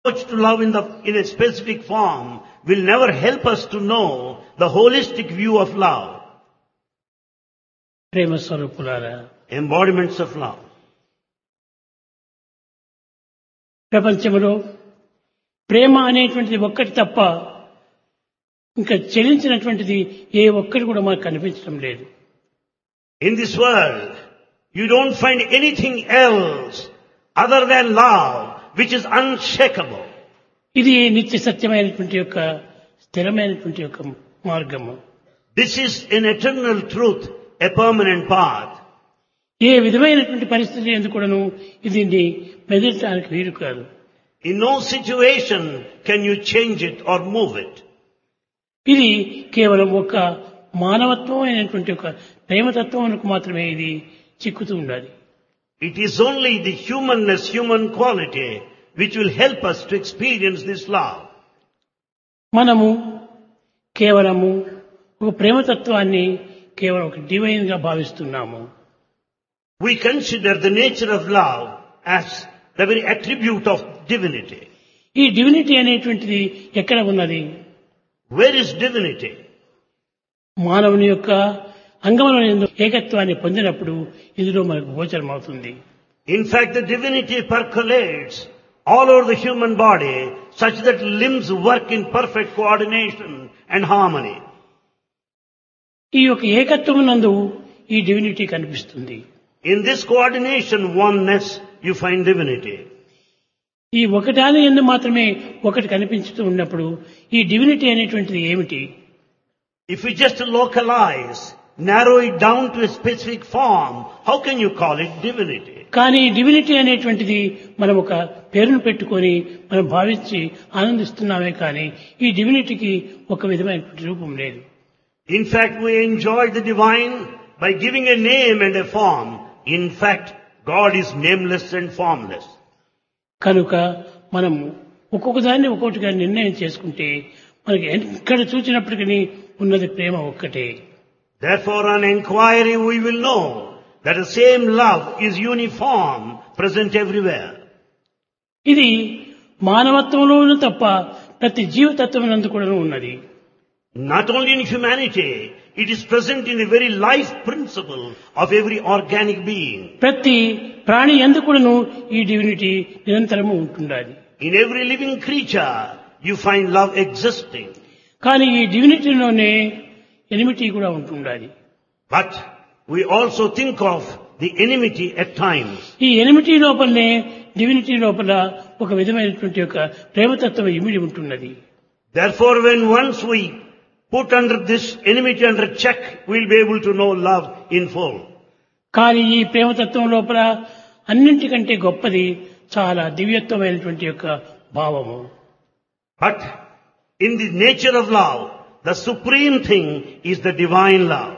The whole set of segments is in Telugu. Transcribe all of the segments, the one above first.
approach to love in, the, in a specific form will never help us to know the holistic view of love, ప్రేమ స్వరూపులారా embodiments of love. ప్రపంచంలో ప్రేమ అనేటువంటిది ఒక్కటి తప్ప ఇంకా చెలించినటువంటిది ఏ ఒక్కటి కూడా మనకు కనిపించడం లేదు In this world, you don't find anything else other than love, which is unshakable. ఇది నిత్య సత్యమైనటువంటి యొక్క స్థిరమైనటువంటి యొక్క మార్గము This is an eternal truth, a permanent path. ఏ విధమైనటువంటి పరిస్థితి ఎందుకు కూడాను ఇది మెదలటానికి వీలు కాదు In no situation can you change it or move it. ఇది కేవలం ఒక మానవత్వం అయినటువంటి ఒక ప్రేమతత్వమునకు మాత్రమే ఇది చిక్కుతూ ఉండాలి It is only the humanness, human quality, which will help us to experience this love. మనము కేవలము ఒక ప్రేమతత్వాన్ని కేవలం ఒక డివైన్ గా భావిస్తున్నాము We consider the nature of love as the very attribute of divinity. ఈ డివినిటీ అనేటువంటిది ఎక్కడ ఉన్నది Where is divinity? మానవుని యొక్క అంగముల యందు ఏకత్వాన్ని పొందినప్పుడు ఇందులో మనకు గోచరం అవుతుంది In fact, the divinity percolates all over the human body such that limbs work in perfect coordination and harmony. ఈ యొక్క ఏకత్వం నందు ఈ డివినిటీ కనిపిస్తుంది In this coordination, oneness, you find divinity. ఈ ఒకటాని ఎందు మాత్రమే ఒకటి కనిపించుతూ ఉన్నప్పుడు ఈ డివినిటీ అనేటువంటిది ఏమిటి If you just localize, narrow it down to a specific form, how can you call it divinity? కానీ ఈ డివినిటీ అనేటువంటిది మనం ఒక పేరును పెట్టుకొని మనం భావించి ఆనందిస్తున్నామే కానీ ఈ డివినిటీకి ఒక విధమైనటువంటి రూపం లేదు In fact, we enjoy the divine by giving a name and a form. In fact, God is nameless and formless. కనుక మనము ఒక్కొక్క దాన్ని ఒక్కొక్కటిగా నిర్ణయం చేసుకుంటే మనకి ఎక్కడ చూసినప్పటికీ ఉన్నది ప్రేమ ఒక్కటే Therefore, on inquiry, we will know that the same love is uniform, present everywhere. ఇది మానవత్వంలోనూ తప్ప ప్రతి జీవతత్వమునందు కూడా ఉన్నది Not only in humanity, it is present in the very life principle of every organic being. ప్రతి ప్రాణి ఎందుకును ఈ డివినిటీ నిరంతరము ఉంటుండాలి In every living creature, you find love existing. కానీ ఈ డివినిటీలోనే ఎనిమిటీ కూడా ఉంటుండాలి But we also think of the enmity at times. ఈ ఎనిమిటీ లోపలనే డివినిటీ లోపల ఒక విధమైనటువంటి యొక్క ప్రేమతత్వం ఇమిడి ఉంటున్నది Therefore, when once we put under this enmity under check, we'll be able to know love in full. కానీ ఈ ప్రేమతత్వం లోపల అన్నింటికంటే గొప్పది చాలా దివ్యత్వమైనటువంటి యొక్క భావము But in the nature of love, the supreme thing is the divine love.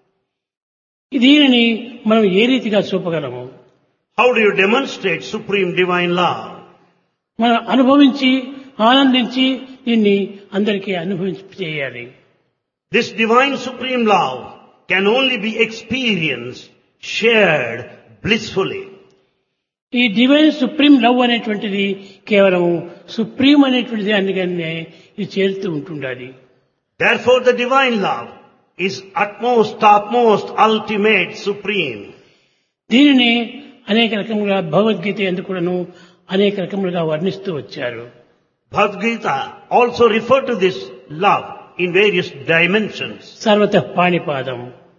దీనిని మనం ఏ రీతిగా చూపగలము How do you demonstrate supreme divine love? మనం అనుభవించి ఆనందించి దీన్ని అందరికీ అనుభవించి చేయాలి This divine supreme love can only be experienced, shared blissfully. ఈ డివైన్ సుప్రీం లవ్ అనేటువంటిది కేవలం సుప్రీం అనేటువంటిది అందుకనే ఇది చేరుతూ ఉంటుండాలి Therefore, the divine love is utmost, topmost, ultimate, supreme. దీనిని అనేక రకములుగా భగవద్గీత ఎందుకు కూడాను అనేక రకములుగా వర్ణిస్తూ వచ్చారు Bhagavad Gita also referred to this love in various dimensions. సర్వత పాణిపాదం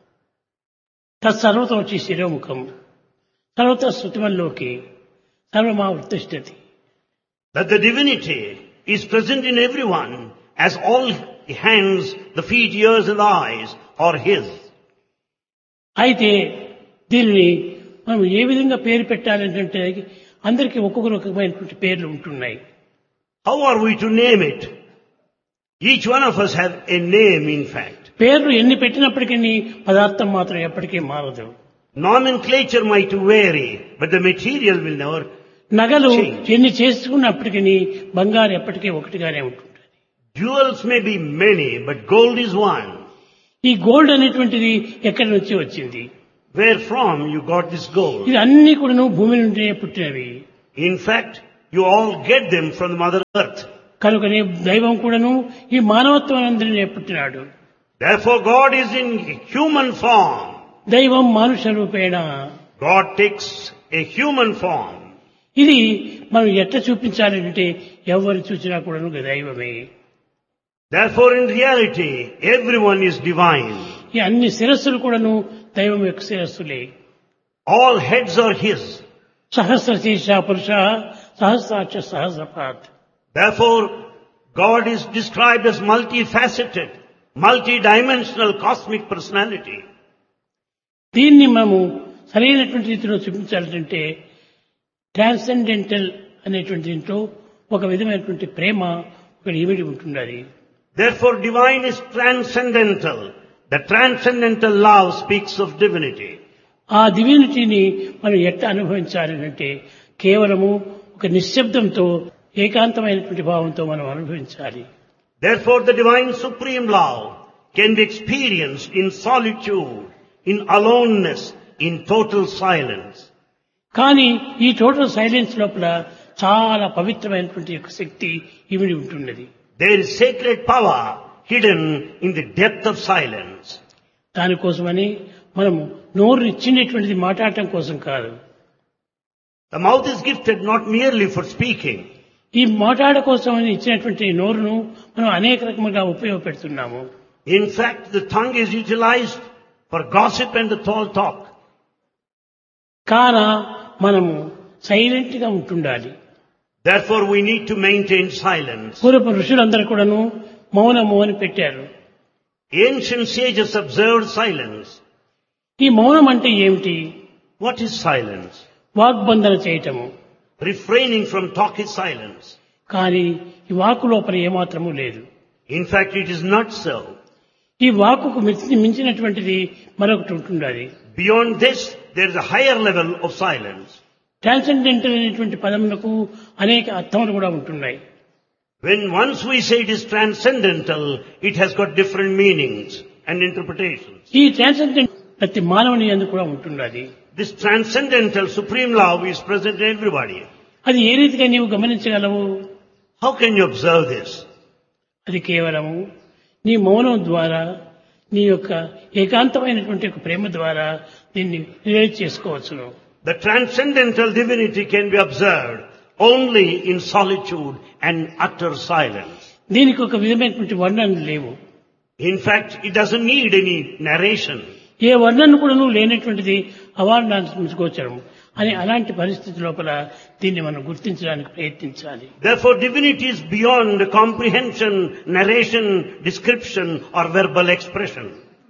తత్సర్వతం వచ్చి శిరోముఖం సర్వత శృతిమల్లోకి సర్వమా వృత్తిష్టతి That the divinity is present in everyone as all the hands, the feet, ears and the eyes are His. అయితే దీనిని మనం ఏ విధంగా పేరు పెట్టాలంటే అందరికీ ఒక్కొక్క రకమైనటువంటి పేర్లు ఉంటున్నాయి How are we to name it? Each one of us have a name in fact. పేర్లు ఎన్ని పెట్టినప్పటికీ పదార్థం మాత్రం ఎప్పటికీ మారదు Nomenclature might vary, but the material will never. నగలు Change. ఎన్ని చేసుకున్నప్పటికీ బంగారు ఎప్పటికీ ఒకటిగానే ఉంటుంది Jewels may be many, but gold is one. ఈ గోల్డ్ అనేటువంటిది ఎక్కడి నుంచి వచ్చింది Where from you got this gold? ఇది అన్ని కూడాను భూమి నుండి పుట్టినవి In fact, You all get them from the Mother Earth. కనుకనే దైవం కూడాను ఈ మానవత్వం అందరినీ పుట్టినాడు Therefore God is in human form. దైవం మానుష రూపేణ God takes a human form. ఇది మనం ఎట్లా చూపించాలి అంటే ఎవరు చూసినా కూడాను దైవమే Therefore in reality, everyone is divine. ఈ అన్ని శిరస్సులు కూడాను దైవం యొక్క శిరస్సులే All heads are His. సహస్ర శీర్ష పురుష సహస్రాక్ష సహస్రపాత్ Therefore, God is described as multifaceted, multidimensional cosmic personality. దీన్ని మనము సరైనటువంటి రీతిలో చూపించాలంటే ట్రాన్సెండెంటల్ అనేటువంటి దీంట్లో ఒక విధమైనటువంటి ప్రేమ ఒక ఇమిడి ఉంటున్నది Therefore, divine is transcendental. The transcendental love speaks of divinity. ఆ డివినిటీని మనం ఎట్లా అనుభవించాలి అంటే కేవలము ఒక నిశ్శబ్దంతో ఏకాంతమైనటువంటి భావంతో మనం అనుభవించాలి Therefore, the divine supreme love can be experienced in solitude, in aloneness, in total silence. కానీ ఈ టోటల్ సైలెన్స్ లోపల చాలా పవిత్రమైనటువంటి యొక్క శక్తి ఇమిడి ఉంటున్నది There is sacred power hidden in the depth of silence. దానికోసమని మనము నోరు ఇచ్చినటువంటిది మాట్లాడటం కోసం కాదు The mouth is gifted not merely for speaking. ఈ మాట్లాడ కోసం ఇచ్చినటువంటి నోరును మనం అనేక రకములుగా ఉపయోగపెడుతున్నాము In fact, the tongue is utilized for gossip and the tall talk. కాన మనము సైలెంట్ గా ఉంటుండాలి Therefore, we need to maintain silence. పూర్వపు ఋషులందరూ కూడాను మౌనము అని పెట్టారు Ancient sages observed silence. ఈ మౌనం అంటే ఏమిటి What is silence? వాగ్బంధన చేయటము Refraining from talk is silence. కానీ ఈ వాకు లోపల ఏమాత్రము లేదు In fact, it is not so. ఈ వాకుకు మించి- మించినటువంటిది మరొకటి ఉంటుండాలి Beyond this, there is a higher level of silence. Transcendental అనేటువంటి పదములకు అనేక అర్థములు కూడా ఉంటున్నాయి When once we say it is transcendental, it has got different meanings and interpretations. ఈ ట్రాన్సెండెంట్ ప్రతి మానవుని అందు కూడా ఉంటున్నది This transcendental supreme love is present in everybody. అది ఏ రీతిగా నీవు గమనించగలవు How can you observe this? అది కేవలము నీ మౌనం ద్వారా నీ యొక్క ఏకాంతమైనటువంటి ఒక ప్రేమ ద్వారా దీన్ని రిలేట్ చేసుకోవచ్చును The transcendental divinity can be observed only in solitude and utter silence. దీనికి ఒక విధమైనటువంటి వర్ణనలు లేవు In fact, it doesn't need any narration. ఏ వర్ణన కూడాను లేనటువంటిది అవార్డాన్ని గోచరము అని అలాంటి పరిస్థితి లోపల దీన్ని మనం గుర్తించడానికి ప్రయత్నించాలి Therefore, divinity is beyond comprehension, narration, description, or verbal expression.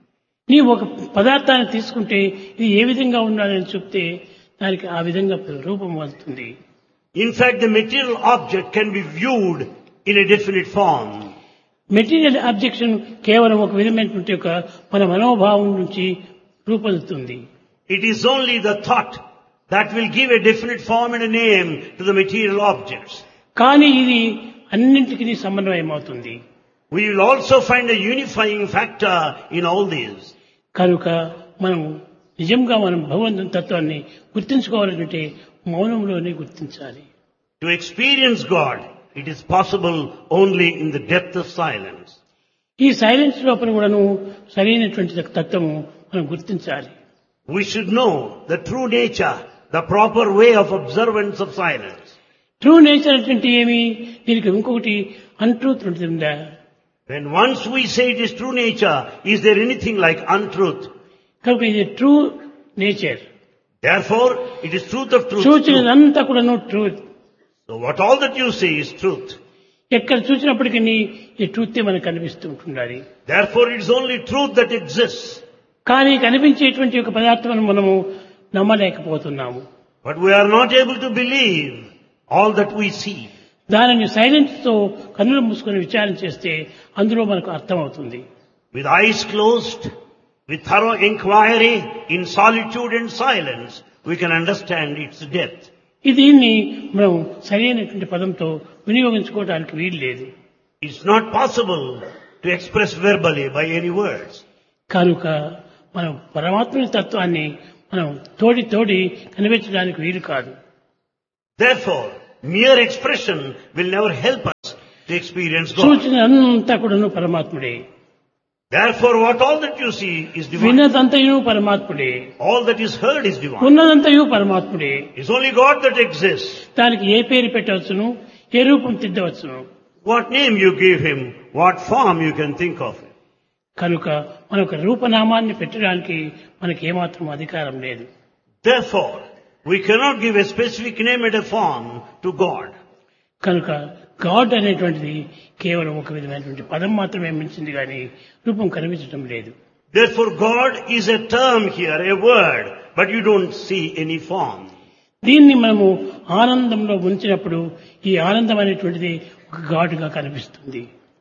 నీ ఒక పదార్థాన్ని తీసుకుంటే ఇది ఏ విధంగా ఉండాలని చెప్తే దానికి ఆ విధంగా రూపం వస్తుంది In fact, the material object can be viewed in a definite form. Material objection కేవలం ఒక విధమైనటువంటి ఒక మన మనోభావం నుంచి రూపొందుతుంది It is only the thought that will give a definite form and a name to the material objects. కానీ ఇది అన్నింటికి సమన్వయం అవుతుంది We will also find a unifying factor in all these. కనుక మనం నిజంగా మనం భగవంతుని తత్వాన్ని గుర్తించుకోవాలంటే మౌనంలోనే గుర్తించాలి To experience God, it is possible only in the depth of silence. ఈ సైలెన్స్ లోపల కూడాను సరైనటువంటి తత్వము మనం గుర్తించాలి We should know the true nature, the proper way of observance of silence. True nature అంటే ఏమి దీనికి ఇంకొకటి అంట్రూత్ ఉంటుందా When once we say it is true nature, is there anything like untruth? కనుక ఇది true nature Therefore, it is truth of truth. too. చూచినదంతా కూడాను truth So what all that you say is truth. ఎక్కడ చూసినప్పటికీ ఈ ట్రూతే మనకు కనిపిస్తూ ఉంటుండాలి Therefore, it is only truth that exists. కానీ కనిపించేటువంటి ఒక పదార్థం మనము నమ్మలేకపోతున్నాము But we are not able to believe all that we see. దానిని సైలెన్స్ తో కన్నులు మూసుకొని విచారణ చేస్తే అందులో మనకు అర్థమవుతుంది With eyes closed, with thorough inquiry, in solitude and silence, we can understand its depth. ఈ దీన్ని మనం సరైనటువంటి పదంతో వినియోగించుకోవడానికి వీలు లేదు It's not possible to express verbally by any words. కనుక మనం పరమాత్మని తత్వాన్ని మనం తోడి తోడి కనిపించడానికి వీలు కాదు Therefore, Mere expression will never help us to experience God. సూచన అంతా కూడాను పరమాత్ముడే Therefore, what all that you see is divine. విన్నదంతయు పరమాత్ముడే All that is heard is divine. ఉన్నదంతయు పరమాత్ముడే It's only God that exists. దానికి ఏ పేరు పెట్టవచ్చును ఏ రూపం తిద్దవచ్చును What name you give him, what form you can think of it. కనుక మనొక రూపనామాన్ని పెట్టడానికి మనకి ఏమాత్రం అధికారం లేదు Therefore, we cannot give a specific name and a form to God. కనుక గాడ్ అనేటువంటిది కేవలం ఒక విధమైనటువంటి పదం మాత్రమే మించింది కానీ రూపం కనిపించడం లేదు Therefore, God is a term here, a word, but you don't see any form. దీన్ని మనము ఆనందంలో ఉంచినప్పుడు ఈ ఆనందం అనేటువంటిది ఒక గాడుగా కనిపిస్తుంది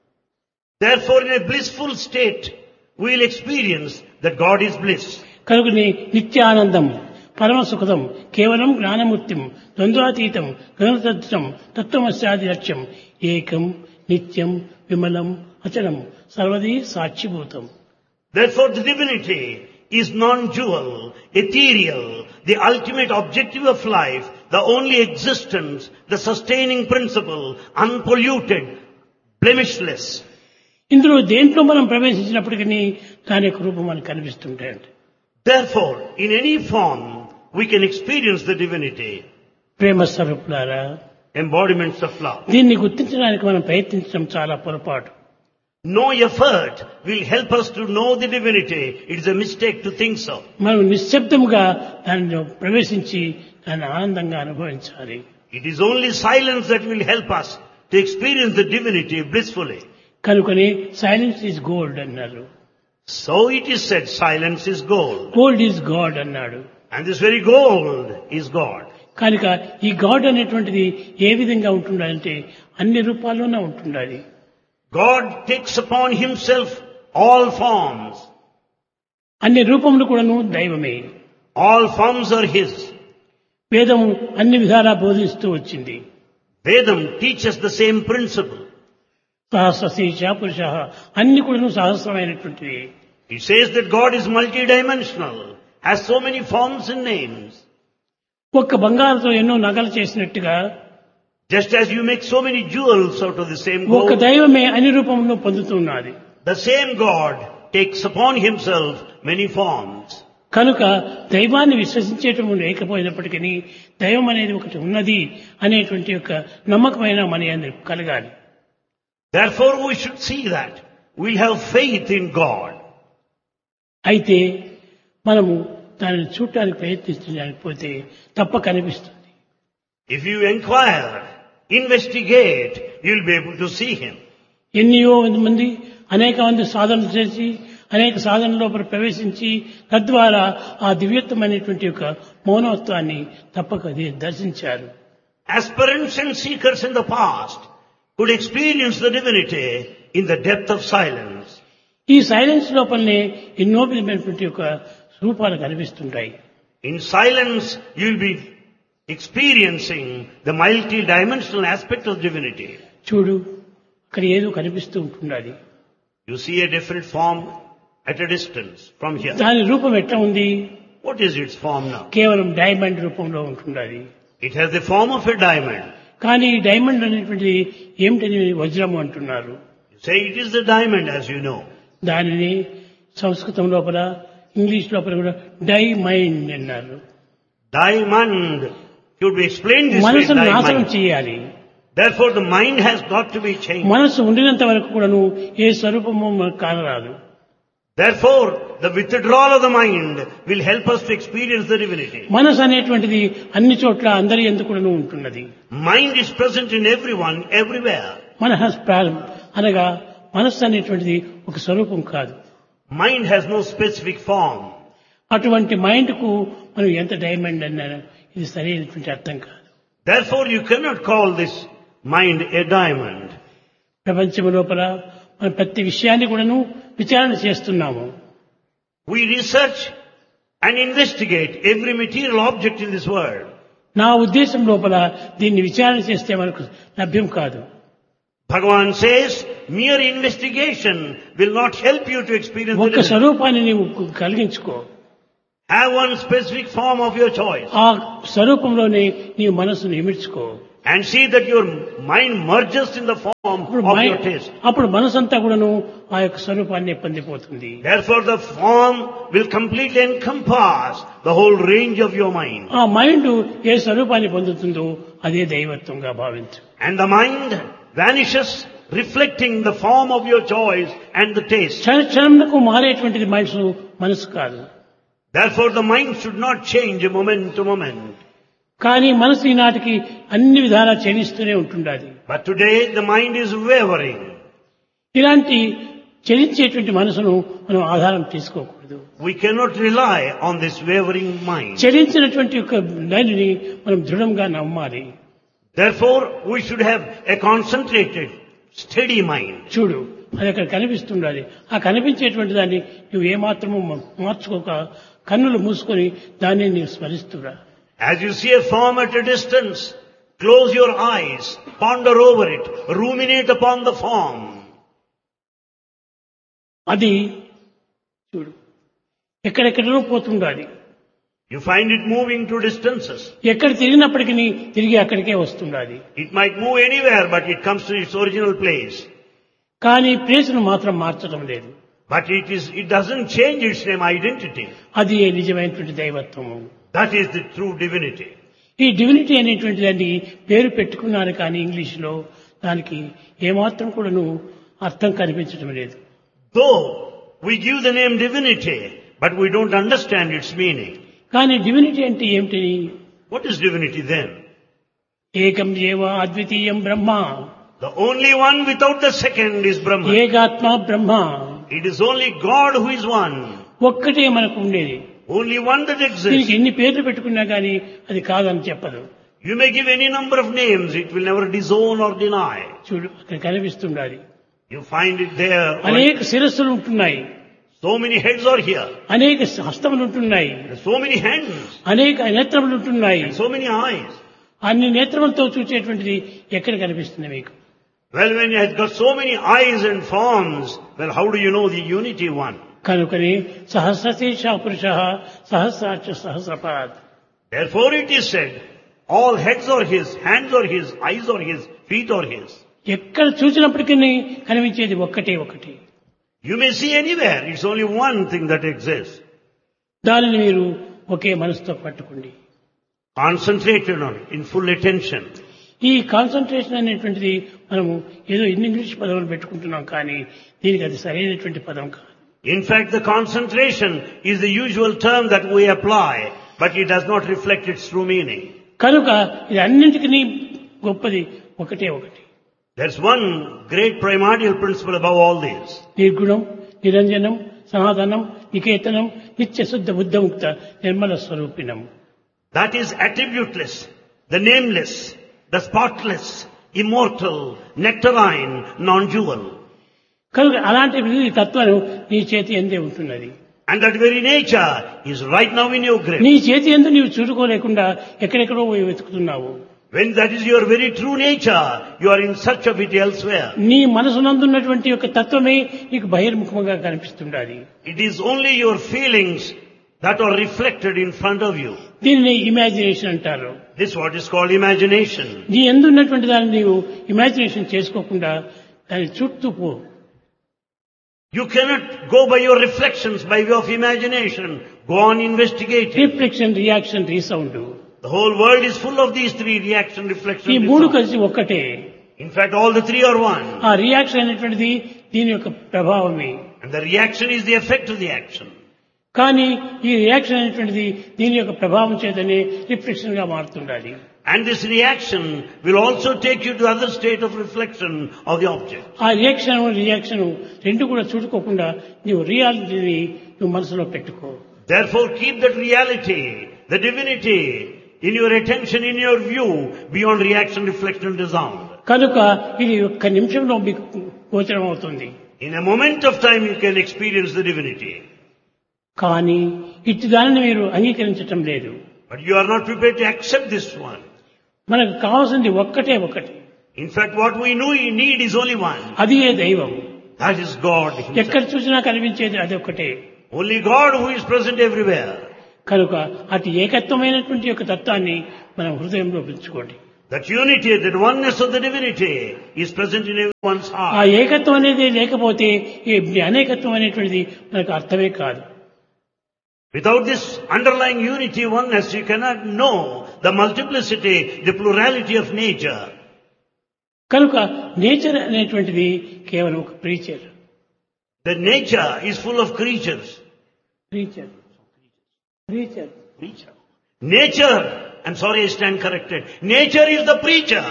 Therefore, in a blissful state, we will experience that God is bliss. కనుకని నిత్యానందం పరమ సుఖదం కేవలం జ్ఞానమూర్తిం ద్వంద్వాతీతం గణతత్వం తత్వమస్యాది లక్ష్యం ఏకం నిత్యం విమలం అచలం సర్వదీ సాక్షిభూతం Therefore, the divinity is non-dual, ethereal, the ultimate objective of life, the only existence, the sustaining principle, unpolluted, blemishless. ఇందులో దేంట్లో మనం ప్రవేశించినప్పటికీ దాని యొక్క రూపం మనకు కనిపిస్తుంటాయండి Therefore, in any form, we can experience the divinity, ప్రేమ స్వరూపులారా embodiments of love. దీన్ని గుర్తించడానికి మనం ప్రయత్నించడం చాలా పొరపాటు No effort will help us to know the divinity. It is a mistake to think so. మనం నిశ్శబ్దముగా దానిలో ప్రవేశించి దాన్ని ఆనందంగా అనుభవించాలి It is only silence that will help us to experience the divinity blissfully. కనుకని సైలెన్స్ ఈజ్ గోల్డ్ అన్నారు So it is said, silence is gold. Gold is God అన్నాడు And this very gold is God. కనుక ఈ గాడ్ అనేటువంటిది ఏ విధంగా ఉంటుండాలంటే అన్ని రూపాల్లోనే ఉంటుండాలి God takes upon himself all forms. అన్ని రూపములు కూడాను దైవమే All forms are his. వేదము అన్ని విధాలా బోధిస్తూ వచ్చింది Vedam teaches the same principle. సహస్రశీష పురుష అన్ని కూడాను సహస్రమైనటువంటివి It says that God is multidimensional, has so many forms and names. ఒక్క బంగారంతో ఎన్నో నగలు చేసినట్టుగా Just as you make so many jewels out of the same ఒక gold, దైవమే అన్ని రూపంలో పొందుతున్నది the same God takes upon himself many forms. కనుక దైవాన్ని విశ్వసించేటం లేకపోయినప్పటికీ దైవం అనేది ఒకటి ఉన్నది అనేటువంటి యొక్క నమ్మకమైన మన అందరికి కలగాలి Therefore we should see that. We have faith in God. అయితే మనము దానిని చూడటానికి ప్రయత్నించడానికి పోతే తప్ప కనిపిస్తుంది If you inquire, investigate, you'll be able to see him. ఎన్నో మంది అనేక మంది సాధనలు చేసి అనేక సాధన లోపల ప్రవేశించి తద్వారా ఆ దివ్యత్వమైనటువంటి యొక్క మౌనత్వాన్ని తప్పక ది- దర్శించారు Aspirants and seekers in the past could experience the divinity in the depth of silence. ఈ సైలెన్స్ లోపలనే ఎన్నో విధమైనటువంటి యొక్క రూపాలు కనిపిస్తుంటాయి In silence, you'll be experiencing the multi-dimensional aspect of divinity. చూడు అక్కడ ఏదో కనిపిస్తూ ఉంటుండాలి You see a different form at a distance from here. దాని రూపం ఎట్లా ఉంది What is its form now? కేవలం డైమండ్ రూపంలో ఉంటుండాలి It has the form of a diamond. కానీ ఈ డైమండ్ అనేటువంటిది ఏమిటని వజ్రము అంటున్నారు You say it is the diamond as you know. దానిని సంస్కృతం లోపల ఇంగ్లీష్ లోపల కూడా డై మైండ్ అన్నారు Diamond should be explained this way. మనసును నాశనం Diamond. చేయాలి Therefore the mind has got to be changed. మనసు ఉండినంత వరకు కూడాను ఏ స్వరూపము మనకు కానరాదు Therefore the withdrawal of the mind will help us to experience the divinity. మనసు అనేటువంటిది అన్ని చోట్ల అందరి ఎందుకు కూడాను ఉంటున్నది Mind is present in everyone, everywhere. మనః ప్రాణం అనగా మనస్సు అనేటువంటిది ఒక స్వరూపం కాదు Mind has no specific form. అటువంటి మైండ్ కు మనం ఎంత డైమండ్ అన్నారో ఇది సరైనటువంటి అర్థం కాదు Therefore you cannot call this mind a diamond. ప్రపంచం లోపల మనం ప్రతి విషయాన్ని కూడాను విచారణ చేస్తున్నాము We research and investigate every material object in this world. నా ఉద్దేశం లోపల దీన్ని విచారణ చేస్తే మనకు లభ్యం కాదు Bhagavan says mere investigation will not help you to experience the ఒక్క divinity. స్వరూపాన్ని నీవు కలిగించుకో Have one specific form of your choice. ఆ స్వరూపంలోనే నీవు మనస్సును ఇమిడ్చుకో and see that your mind merges in the form అప్పుడు of మై- your taste. అప్పుడు మనసంతా కూడాను ఆ యొక్క స్వరూపాన్ని పొందిపోతుంది Therefore the form will completely encompass the whole range of your mind. ఆ మైండ్ ఏ స్వరూపాన్ని పొందుతుందో అదే దైవత్వంగా భావించు And the mind vanishes reflecting the form of your choice and the taste. క్షణ క్షణంకు మారేటువంటిది మనసు మనసు కాదు Therefore the mind should not change moment to moment. కానీ మనసు ఈనాటికి అన్ని విధాలా చెలిస్తూనే ఉంటుండాలి But today the mind is wavering. ఇలాంటి చలించేటువంటి మనసును మనం ఆధారం తీసుకోకూడదు We cannot rely on this wavering mind. చలించినటువంటి యొక్క దానిని మనం దృఢంగా నమ్మాలి Therefore we should have a concentrated, steady mind. చూడు అది అక్కడ కనిపిస్తుండాలి ఆ కనిపించేటువంటి దాన్ని నువ్వు ఏమాత్రము మార్చుకోక కన్నులు మూసుకొని దాన్ని నీవు స్మరిస్తురా As you see a form at a distance, close your eyes, ponder over it, ruminate upon the form. అది చూడు ఎక్కడెక్కడో పోతుండాలి You find it moving to distances. ఎక్కడ తిరిగినప్పటికీ తిరిగి అక్కడికే వస్తుండాలి It might move anywhere, but it comes to its original place. కానీ ప్లేసును మాత్రం మార్చడం లేదు But it is, it doesn't change its name identity. అది ఏ నిజమైనటువంటి దైవత్వము That is the true divinity. ఈ డివినిటీ అనేటువంటి దాన్ని పేరు పెట్టుకున్నారు కానీ ఇంగ్లీష్లో దానికి ఏమాత్రం కూడాను అర్థం కనిపించడం లేదు Though we give the name divinity, but we don't understand its meaning. కానీ డివినిటీ అంటే ఏమిటి What is divinity then? ఏకం ఏవ అద్వితీయం బ్రహ్మ The only one without the second is Brahman. ఏకాత్మ Brahma It is only God who is one. ఒక్కటే మనకు ఉండేది Only one that దీనికి exists. ఎన్ని పేర్లు పెట్టుకున్నా కానీ అది కాదని చెప్పదు You may give any number of names, it will never disown or deny. చూడు అక్కడ కనిపిస్తుండాలి You find it there. అనేక శిరస్సులు ఉంటున్నాయి So many heads are here. అనేక హస్తములు ఉంటున్నాయి There are so many hands. అనేక నేత్రములు ఉంటున్నాయి And so many eyes. అన్ని నేత్రములతో చూసేటువంటిది ఎక్కడ కనిపిస్తుంది మీకు Well, when you have got so many eyes and forms, well, how do you know the unity one? కనుకని సహస్రశీర్ష పురుష సహస్రాక్ష సహస్రపాద్ Therefore it is said, all heads are his, hands are his, eyes are his, feet are his. ఎక్కడ చూసినప్పటికీ కనిపించేది ఒక్కటే ఒకటి You may see anywhere, it's only one thing that exists. దానిని మీరు ఒకే మనసుతో పట్టుకోండి Concentrated on it, in full attention. ఈ కాన్సన్ట్రేషన్ అనేటువంటిది మనము ఏదో ఇన్ని ఇంగ్లీష్ పదవులు పెట్టుకుంటున్నాం కానీ దీనికి అది సరైనటువంటి పదం కాదు In fact, the concentration is the usual term that we apply, but it does not reflect its true meaning. కనుక ఇది అన్నింటికి గొప్పది ఒకటే ఒకటి There's one great primordial principle above all these. నిర్గుణం నిరంజనం సనాతనం నికేతనం నిత్య శుద్ధ బుద్ధముక్త Nirmala స్వరూపిణం That is attributeless, the nameless, the spotless, immortal, nectarine, non-dual. కనుక అలాంటి ఈ తత్వం నీ చేతి ఎందే ఉంటున్నది And that very nature is right now in your grip. నీ చేతి ఎందు నీవు చూసుకోలేకుండా ఎక్కడెక్కడో పోయి వెతుకుతున్నావు When that is your very true nature, you are in search of it elsewhere. నీ మనసునందున్నటువంటి యొక్క తత్వమే నీకు బహిర్ముఖంగా కనిపిస్తుండాలి It is only your feelings that are reflected in front of you. దీనిని ఇమాజినేషన్ అంటారు This is what is called imagination. నీ ఎందు ఉన్నటువంటి దాన్ని నీవు ఇమాజినేషన్ చేసుకోకుండా దాన్ని చుట్టూ పో You cannot go by your reflections by way of imagination. Go on investigating. Reflection reaction resound The whole world is full of these three reaction, reflection, ఈ మూడు resound. కలిసి ఒక్కటే In fact, all the three are one. ఆ రియాక్షన్ అనేటువంటిది దీని యొక్క ప్రభావమే And the reaction is the effect of the action. కానీ ఈ రియాక్షన్ అనేటువంటిది దీని యొక్క ప్రభావం చేతనే రిఫ్లెక్షన్ గా మారుతుండాలి And this reaction will also take you to other state of reflection of the object. ఆ రియాక్షన్ రియాక్షన్ రెండు కూడా చూడుకోకుండా నీవు రియాలిటీని నువ్వు మనసులో పెట్టుకో Therefore, keep that reality, the divinity, in your attention, in your view, beyond reaction, reflection, and resound. కనుక ఇది ఒక్క నిమిషంలో మీకు గోచరం అవుతుంది In a moment of time, you can experience the divinity. కానీ ఇట్టి దానిని మీరు అంగీకరించటం లేదు But you are not prepared to accept this one. మనకు కావాల్సింది ఒక్కటే ఒకటి In fact, what we know we need is only one. అది ఏ దైవం That is God ఎక్కడ Himself. చూసినా కనిపించేది అది ఒక్కటే Only God who is present everywhere. కనుక అటు ఏకత్వమైనటువంటి యొక్క తత్వాన్ని మనం హృదయంలో పెంచుకోండి That unity, that oneness of the divinity is present in everyone's ఆ heart. ఏకత్వం అనేది లేకపోతే ఈ అనేకత్వం అనేటువంటిది మనకు అర్థమే కాదు Without this underlying unity, oneness, you cannot know the multiplicity, the plurality of nature. కనుక నేచర్ అనేటువంటిది కేవలం ఒక preacher The nature is full of creatures. Preacher preacher Nature, I'm sorry I stand corrected. Nature is the preacher.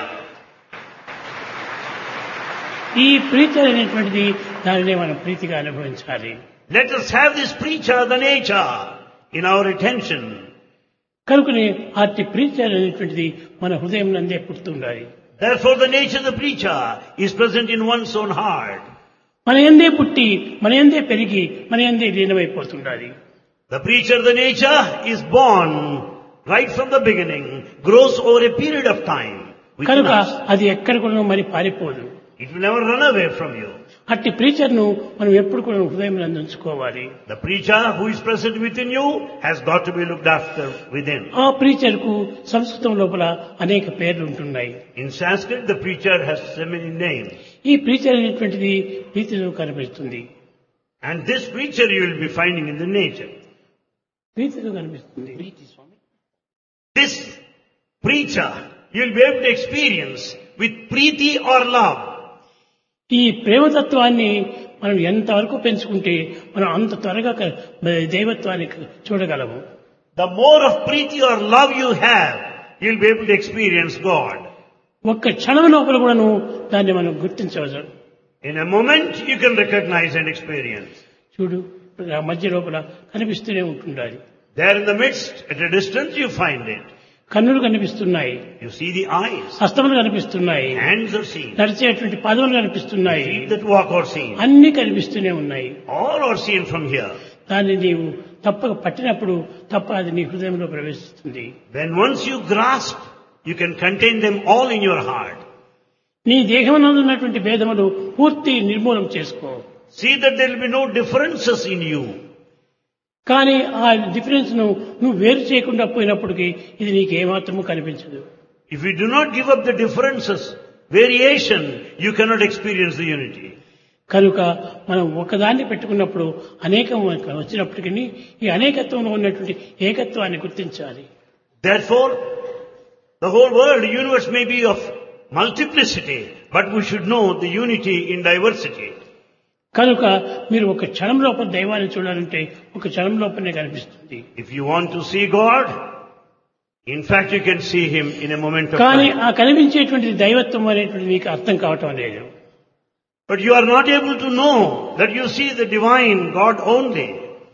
ఈ ప్రీచర్ అనేటువంటిది దానినే మనం ప్రీతిగా అనుభవించాలి Let us have this preacher, the nature, in our attention. కనుకనే అట్టి ప్రీచర్ అనేటువంటిది మన హృదయం నందే పుడుతుండాలి Therefore the nature of the preacher is present in one's own heart. మన ఎందే పుట్టి మన ఎందే పెరిగి మన ఎందే లీనమైపోతుండాలి The preacher, the nature, is born right from the beginning, grows over a period of time. within కనుక us. అది ఎక్కడ కూడా మరి పారిపోదు It will never run away from you. అట్టి ప్రీచర్ను మనం ఎప్పుడు కూడా హృదయం నందు ఉంచుకోవాలి The preacher who is present within you has got to be looked after within. ఆ ప్రీచర్కు సంస్కృతం లోపల అనేక పేర్లు ఉంటున్నాయి In Sanskrit, the preacher has so many names. ఈ ప్రీచర్ అనేటువంటిది ప్రీతిలో కనిపిస్తుంది And this preacher you will be finding in the nature. ప్రీతిలో కనిపిస్తుంది This preacher you will be able to experience with preeti or love. ఈ ప్రేమతత్వాన్ని మనం ఎంతవరకు పెంచుకుంటే మనం అంత త్వరగా క- దైవత్వాన్ని చూడగలము The more of preeti or love you have, you will be able to experience God. ఒక్క క్షణం లోపల కూడాను దాన్ని మనం గుర్తించవచ్చు In a moment, you can recognize and experience. చూడు ఆ మధ్య లోపల కనిపిస్తూనే ఉంటుండాలి There in the midst, at a distance, you find it. కన్నులు కనిపిస్తున్నాయి You see the eyes, హస్తములు కనిపిస్తున్నాయి hands are seen, నడిచేటువంటి పాదములు కనిపిస్తున్నాయి feet that walk are seen. అన్ని కనిపిస్తూనే ఉన్నాయి All are seen from here. దాన్ని నీవు తప్పక పట్టినప్పుడు తప్ప అది నీ హృదయంలో ప్రవేశిస్తుంది When once you grasp, you can contain them all in your heart. నీ దేహమునందు ఉన్నటువంటి భేదములు పూర్తి నిర్మూలం చేసుకో See that there will be no differences in you. కానీ ఆ డిఫరెన్స్ ను నువ్వు వేరు చేయకుండా పోయినప్పటికీ ఇది నీకు ఏమాత్రము కనిపించదు If you do not give up the differences, variation, you cannot experience the unity. కనుక మనం ఒకదాన్ని పెట్టుకున్నప్పుడు అనేకం వచ్చినప్పటికీ ఈ అనేకత్వంలో ఉన్నటువంటి ఏకత్వాన్ని గుర్తించాలి Therefore, the whole world, the universe may be of multiplicity, but we should know the unity in diversity. కనుక మీరు ఒక క్షణం లోపల దైవాన్ని చూడాలంటే ఒక క్షణం లోపలనే కనిపిస్తుంది If you want to see God, in fact you can see Him in a moment of కానీ time. ఆ కనిపించేటువంటి దైవత్వం అనేటువంటి మీకు అర్థం కావటం లేదు But you are not able to know that you see the divine God only.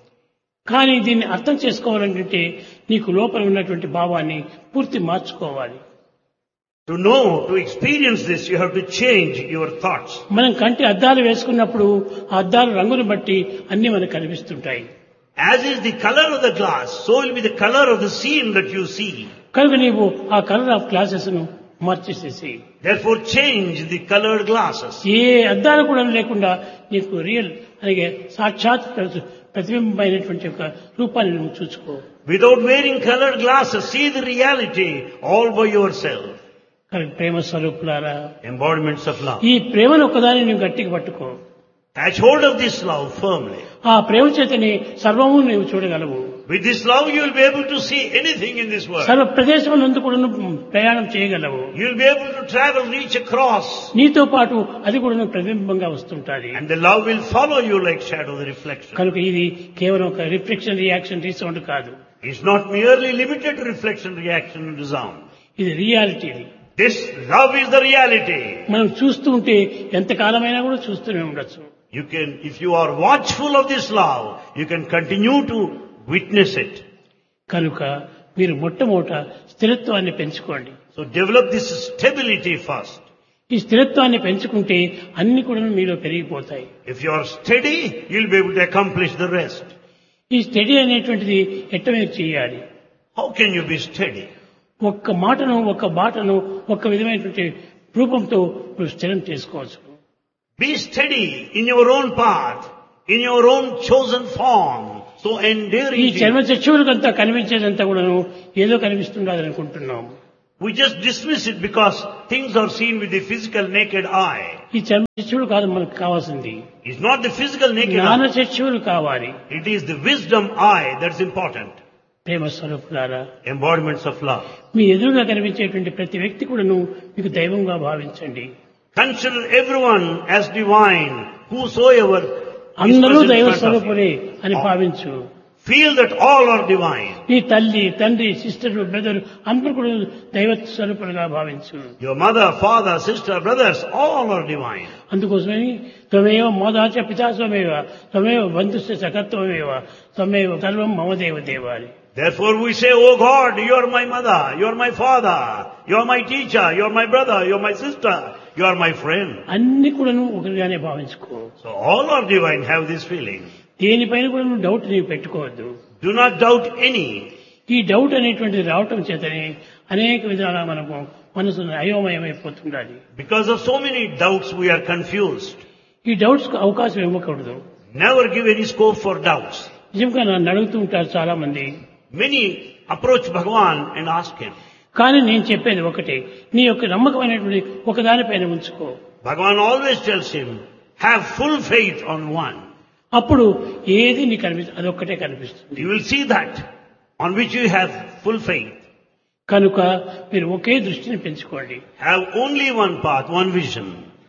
కానీ దీన్ని అర్థం చేసుకోవాలంటే నీకు లోపల ఉన్నటువంటి భావాన్ని పూర్తి మార్చుకోవాలి To know, to experience this, you have to change your thoughts. మనం కంటి అద్దాలు వేసుకున్నప్పుడు ఆ అద్దాల రంగును బట్టి అన్ని మనకు కనిపిస్తుంటాయి As is the color of the glass, so will be the color of the scene that you see. కనుక నీవు ఆ కలర్ ఆఫ్ గ్లాసెస్ ను మార్చేసేసి Therefore change the colored glasses. ఏ అద్దాలు కూడా లేకుండా నీకు రియల్ అలాగే సాక్షాత్ ప్రతి- ప్రతిబింబమైనటువంటి ఒక రూపాన్ని నువ్వు చూసుకో Without wearing colored glasses, see the reality all by yourself. కనుక ప్రేమ స్వరూపులారా Embodiments of love. ఈ ప్రేమను ఒక్కదాన్ని నువ్వు గట్టిగా పట్టుకో Catch hold of this love firmly. ఆ ప్రేమ చేతని సర్వము నీవు చూడగలవు With this love, you will be able to see anything in this world. సర్వ ప్రదేశం నందు కూడా నువ్వు ప్రయాణం చేయగలవు You will be able to travel, reach across, నీతో పాటు అది కూడా నువ్వు ప్రతిబింబంగా వస్తుంటాది and the love will follow you like shadow, the reflection. కనుక ఇది కేవలం ఒక రిఫ్లెక్షన్ రియాక్షన్ రీసౌండ్ కాదు It's not merely limited to reflection, reaction, and sound. ఇది రియాలిటీ ఇది This love is the reality. మనం చూస్తూ ఉంటే ఎంతకాలమైనా కూడా చూస్తూనే ఉండొచ్చు You can, if you are watchful of this love, you can continue to witness it. కనుక మీరు మొట్టమొదట స్థిరత్వాన్ని పెంచుకోండి So develop this stability first. ఈ స్థిరత్వాన్ని పెంచుకుంటే అన్ని కూడా మీలో పెరిగిపోతాయి If you are steady, you'll be able to accomplish the rest. ఈ స్టడీ అనేటువంటిది ఎట్ట మీరు చేయాలి How can you be steady? ఒక్క మాటను ఒక్క బాటను ఒక్క విధమైనటువంటి రూపంతో నువ్వు స్థిరం చేసుకోవచ్చు Be steady in your own path, in your own chosen form. So ఈ endearing to చర్మ you. చక్షువులకంతా కనిపించేదంతా కూడాను ఏదో కనిపిస్తుండదు అనుకుంటున్నాం We just dismiss it because things are seen with the physical naked eye. ఈ చర్మ చర్చలు కాదు మనకు కావాల్సింది It's not the physical naked జ్ఞాన eye. చర్చలు కావాలి It is the wisdom eye that's important. ప్రేమ స్వరూపులారా Embodiments of love. మీ ఎదురుగా కనిపించేటువంటి ప్రతి వ్యక్తి కూడాను మీకు దైవంగా భావించండి Consider everyone as divine, whosoever is అందరూ present in దైవ front of you. స్వరూపులే అని భావించు Feel that all are divine. నీ తల్లి తండ్రి సిస్టర్ బ్రదర్ అందరూ కూడా దైవ స్వరూపులుగా భావించు Your mother, father, sister, brothers, all are divine. అందుకోసమని త్వమేవ మోదాచ పితాస్వమేవ త్వమేవ బంధుస్య సకత్వమేవ త్వమేవ సర్వం మమ దేవ దేవాలి Therefore we say, Oh God, you are my mother, you are my father, you are my teacher, you are my brother, you are my sister, you are my friend. అన్ని కూడాను ఒకరిగానే భావించుకో So all are divine, have this feeling. దేనిపైన కూడా నువ్వు డౌట్ నీవు పెట్టుకోవద్దు Do not doubt any. ఈ డౌట్ అనేటువంటిది రావటం చేతనే అనేక విధాల మనకు మనసు అయోమయమైపోతుండాలి Because of so many doubts we are confused. ఈ డౌట్స్ కు అవకాశం ఇవ్వకూడదు Never give any scope for doubts. నిజంగా నన్ను అడుగుతూ ఉంటారు చాలా మంది Many approach Bhagavan and ask him. కానీ నేను చెప్పేది ఒకటే నీ యొక్క నమ్మకమైనటువంటి ఒకదానిపైన ఉంచుకో Bhagavan always tells him, have full faith on one. అప్పుడు ఏది నీకు కనిపిస్తుంది అదొక్కటే కనిపిస్తుంది You will see that on which you have full faith. కనుక మీరు ఒకే దృష్టిని పెంచుకోండి Have only one path, one vision.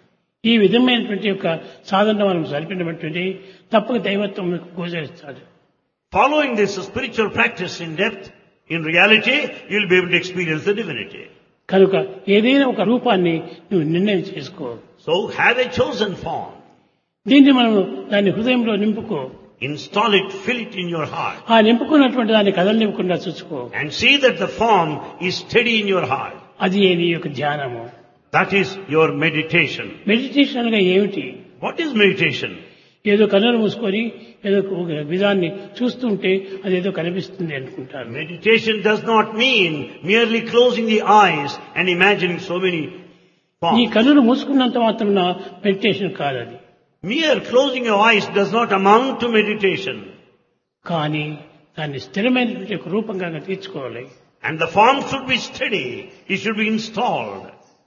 ఈ విధమైనటువంటి యొక్క సాధన మనం జరిపినటువంటి తప్పక దైవత్వం మీకు గోచరిస్తాడు Following this spiritual practice in depth, in reality, you will be able to experience the divinity. కనుక ఏదైనా ఒక రూపాన్ని నువ్వు నిర్ణయం చేసుకో So have a chosen form. దీన్ని మనం దాన్ని హృదయంలో నింపుకో Install it, fill it in your heart. ఆ నింపుకున్నటువంటి దాన్ని కదలనివ్వకుండా చూసుకో And see that the form is steady in your heart. అది నీ యొక్క ధ్యానము That is your meditation. Meditation అనగా ఏమిటి What is meditation? ఏదో కన్నులు మూసుకొని ఏదో ఒక విధాన్ని చూస్తుంటే అదేదో కనిపిస్తుంది అనుకుంటారు Meditation does not mean merely closing the eyes and imagining so many ఈ forms. కన్నులు మూసుకున్నంత మాత్రం మెడిటేషన్ కాదు అది Mere closing your eyes does not amount to meditation. కానీ దాన్ని స్థిరమైనటువంటి ఒక రూపంగా తీర్చుకోవాలి And the form should be steady. It should be installed.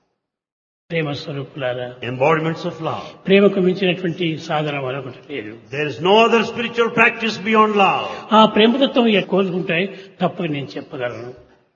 ప్రేమ స్వరూపులారా Embodiments of love. ప్రేమకు మించినటువంటి సాధన మరొకటి లేదు There is no other spiritual practice beyond love. ఆ ప్రేమతత్వం ఎ- కోరుకుంటాయి తప్పక నేను చెప్పగలను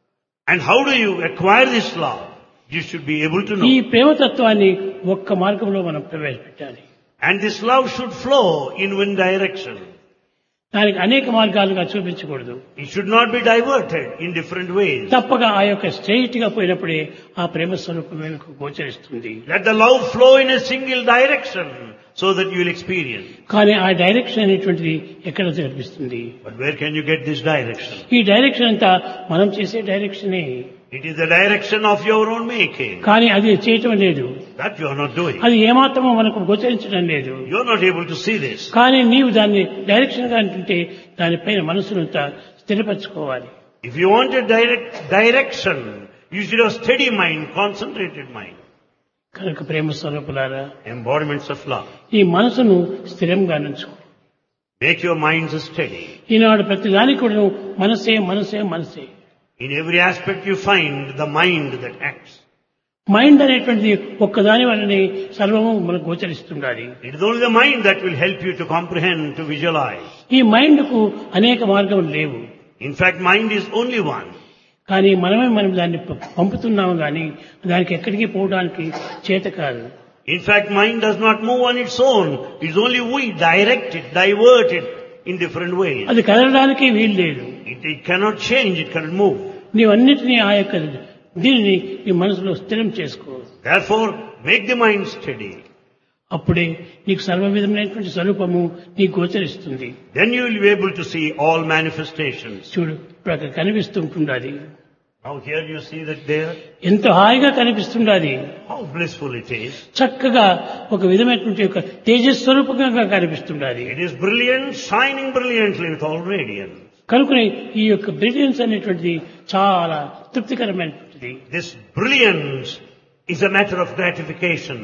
And how do you acquire this love? You should be able to ఈ know. ప్రేమతత్వాన్ని ఒక్క మార్గంలో మనం ప్రవేశపెట్టాలి And this love should flow in one direction. దానికి అనేక మార్గాలుగా చూపించకూడదు It should not be diverted in different ways. తప్పక ఆ యొక్క స్ట్రైట్ గా పోయినప్పుడే ఆ ప్రేమ స్వరూపం మీకు గోచరిస్తుంది Let the love flow in a single direction so that you will experience. కానీ ఆ డైరెక్షన్ అనేటువంటిది ఎక్కడ కనిపిస్తుంది But where can you get this direction? ఈ డైరెక్షన్ అంతా మనం చేసే డైరెక్షనే It is the direction of your own making. కానీ అది చేయటం లేదు That you are not doing. అది ఏమాత్రమో మనకు గోచరించడం లేదు You are not able to see this. కానీ నీవు దాన్ని డైరెక్షన్ గా అంటుంటే దానిపైన మనసును త- స్థిరపరచుకోవాలి If you want a direct direction, you should have steady mind, concentrated mind. కనుక ప్రేమ స్వరూపులారా Embodiments of love. ఈ మనసును స్థిరంగా నుంచుకో Make your minds steady. ఈనాడు ప్రతి దానికి కూడా మనసే మనసే మనసే In every aspect you find the mind that acts. Mind అనేటువంటిది ఒక్కదాని వల్లనే సర్వము మనకు గోచరిస్తుండాలి It is only the mind that will help you to comprehend, to visualize. ఈ మైండ్ కు అనేక మార్గములు లేవు In fact, mind is only one. కానీ మనమే మనం దాన్ని ప- పంపుతున్నాము కానీ దానికి ఎక్కడికి పోవడానికి చేత కాదు In fact, mind does not move on its own. It's only we direct it, divert it in different ways. అది కదలడానికి వీలు లేదు It, it cannot change, it cannot move. నీవన్నిటినీ ఆ యొక్క దీనిని నీ మనసులో స్థిరం చేసుకో Therefore, make the mind steady. అప్పుడే నీకు సర్వ విధమైనటువంటి స్వరూపము నీకు గోచరిస్తుంది Then you will be able to see all manifestations. చూడు ఇప్పుడు అక్కడ కనిపిస్తుంటుండాది Now here you see that there, ఎంత హాయిగా కనిపిస్తుండాది how blissful it is. చక్కగా ఒక విధమైనటువంటి ఒక తేజస్వరూపంగా కనిపిస్తుండాది It is brilliant, shining brilliantly with all radiance. కనుకనే ఈ యొక్క బ్రిలియన్స్ అనేటువంటిది చాలా తృప్తికరమైనటువంటిది This brilliance is a matter of gratification.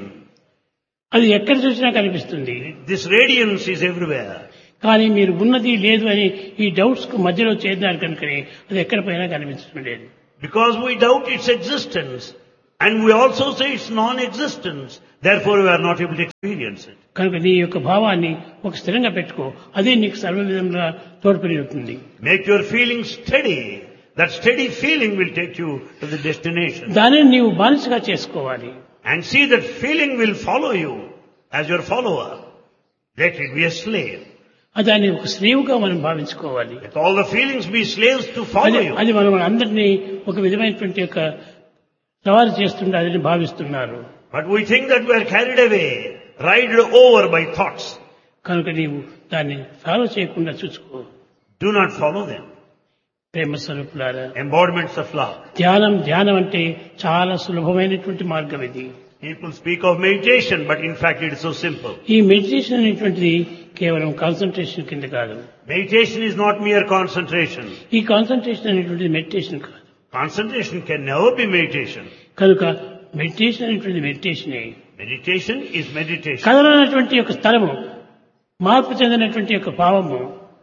అది ఎక్కడ చూసినా కనిపిస్తుంది This radiance is everywhere. కానీ మీరు ఉన్నది లేదు అని ఈ డౌట్స్ కు మధ్యలో చేద్దారు కనుకనే అది ఎక్కడ పోయినా కనిపించడం లేదు Because we doubt its existence and we also say its non-existence, therefore we are not able to experience it. కనుక నీ యొక్క భావాన్ని ఒక స్థిరంగా పెట్టుకో అదే నీకు సర్వ విధంగా తోడ్పడి ఉంటుంది Make your feelings steady. That steady feeling will take you to the destination. దానిని నీవు బానిసగా చేసుకోవాలి And see that feeling will follow you as your follower. Let it be a slave. అది దాన్ని ఒక స్నేవుగా మనం భావించుకోవాలి Let all the feelings be slaves to అది follow you. అది మనం అందరినీ ఒక విధమైనటువంటి యొక్క సవాలు చేస్తుండే అదని భావిస్తున్నారు But we think that we are carried away, ride over by thoughts. కనుక నీవు దాన్ని ఫాలో చేయకుండా చూసుకో Do not follow them. ప్రేమ స్వరూపులారా Embodiments of love. ధ్యానం ధ్యానం అంటే చాలా సులభమైనటువంటి మార్గం ఇది People speak of meditation, but in fact it is so simple. ఈ మెడిటేషన్ అనేటువంటిది కేవలం కాన్సన్ట్రేషన్ కింద కాదు Meditation is not mere concentration. ఈ కాన్సన్ట్రేషన్ అనేటువంటిది మెడిటేషన్ కాదు Concentration can never be meditation. కనుక మెడిటేషన్ అనేటువంటిది మెడిటేషనే Meditation is meditation. కదలనటువంటి యొక్క స్థలము మార్పు చెందినటువంటి యొక్క భావము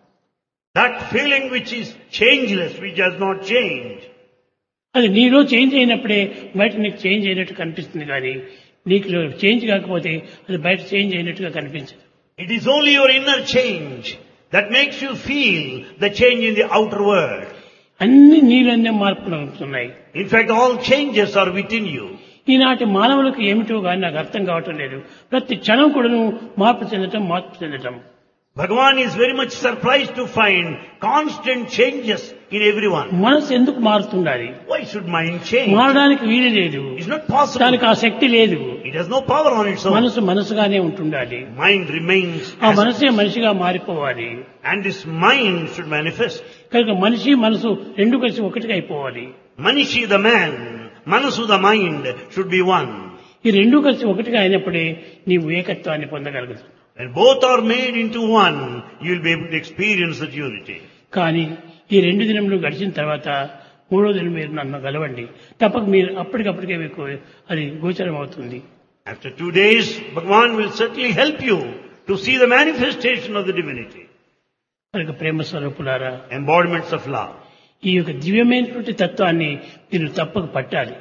That feeling which is changeless, which does not change, అది నీలో చేంజ్ అయినప్పుడే బయట నీకు చేంజ్ అయినట్టు కనిపిస్తుంది కానీ నీకు చేంజ్ కాకపోతే అది బయట చేంజ్ అయినట్టుగా కనిపించదు it is only your inner change that makes you feel the change in the outer world. అన్ని నీలోనే మార్పులు ఉంటున్నాయి In fact, all changes are within you. ఈనాటి మానవులకు ఏమిటో కానీ నాకు అర్థం కావటం లేదు ప్రతి క్షణం కూడాను మార్పు చెందటం మార్పు చెందటం Bhagavan is very much surprised to find constant changes in everyone. మనసు ఎందుకు మారుతుండాలి Why should mind change? మారడానికి వీలు లేదు It's not possible. దానికి ఆ శక్తి లేదు It has no power on its own. మనసు మనసుగానే ఉంటుండాలి Mind remains ఆ as మనసే మనిషిగా మారిపోవాలి and this mind should manifest. కనుక మనిషి మనసు రెండు కలిసి ఒకటిగా అయిపోవాలి Manishi the man, Manasu the mind should be one. ఈ రెండు కలిసి ఒకటిగా అయినప్పుడే నీవు ఏకత్వాన్ని పొందగలుగుతావు When both are made into one, you will be able to experience that unity. కానీ ఈ రెండు దినములు గడిచిన తర్వాత మూడో దినం మీరు నన్ను గలవండి తప్పక మీరు అప్పటికప్పటికే మీకు అది గోచరం అవుతుంది After two days, Bhagavan will certainly help you to see the manifestation of the divinity. కనుక ప్రేమ స్వరూపులారా Embodiments of love. ఈ యొక్క దివ్యమైనటువంటి తత్వాన్ని మీరు తప్పక పట్టాలి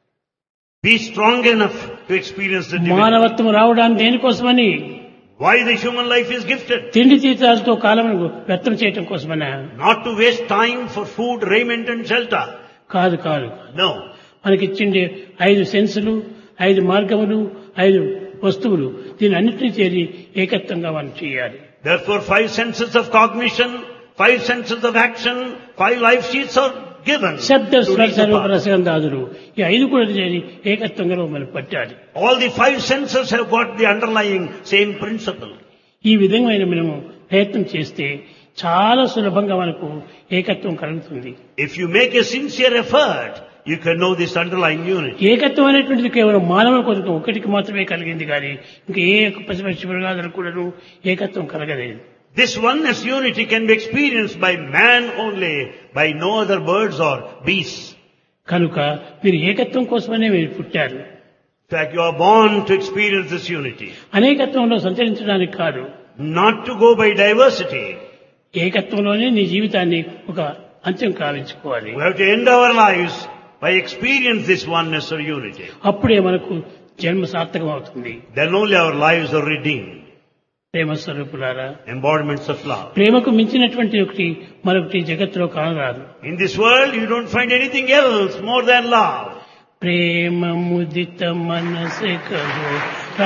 Be strong enough to experience the divinity. మానవత్వం రావడానికి దేనికోసమని Why the human life is gifted? తిండి తీర్థాలతో కాలం వ్యర్థం చేయటం కోసమనా Not to waste time for food, raiment and shelter. కాదు కాదు No. మనకిచ్చిండే ఐదు సెన్సులు ఐదు మార్గములు ఐదు వస్తువులు దీని అన్నింటినీ చేరి ఏకత్వంగా మనం చేయాలి Therefore, five senses of cognition, five senses of action, five life sheets are given. శబ్ద to స్వర reach the సర్వ path. రసగంధాదులు ఈ ఐదు కూడా చేరి ఏకత్వంగా మనం పట్టాలి All the five senses have got the underlying same principle. ఈ విధమైన మనము ప్రయత్నం చేస్తే చాలా సులభంగా మనకు ఏకత్వం కలుగుతుంది If you make a sincere effort, you can know this underlying unity. ఏకత్వం అనేటువంటిది కేవలం మానవుల కొరకు ఒకటికి మాత్రమే కలిగింది కానీ ఇంకా ఏ యొక్క పశుపక్షి మృగాదులకు కూడాను ఏకత్వం కలగలేదు This oneness unity can be experienced by man only, by no other birds or beasts. కనుక మీరు ఏకత్వం కోసమనే మీరు పుట్టారు In fact, you are born to experience this unity, అనేకత్వంలో సంచరించడానికి కాదు not to go by diversity. ఏకత్వంలోనే నీ జీవితాన్ని ఒక అంత్యం కావించుకోవాలి We have to end our lives by experience this oneness or unity. అప్పుడే మనకు జన్మ సార్థకం అవుతుంది Then only our lives are redeemed. ప్రేమ స్వరూపులారా Embodiments of love. ప్రేమకు మించినటువంటి ఒకటి మరొకటి జగత్తులో కానరాదు In this world, you don't find anything else more than love. ప్రేమ ముదిత మనసే కహో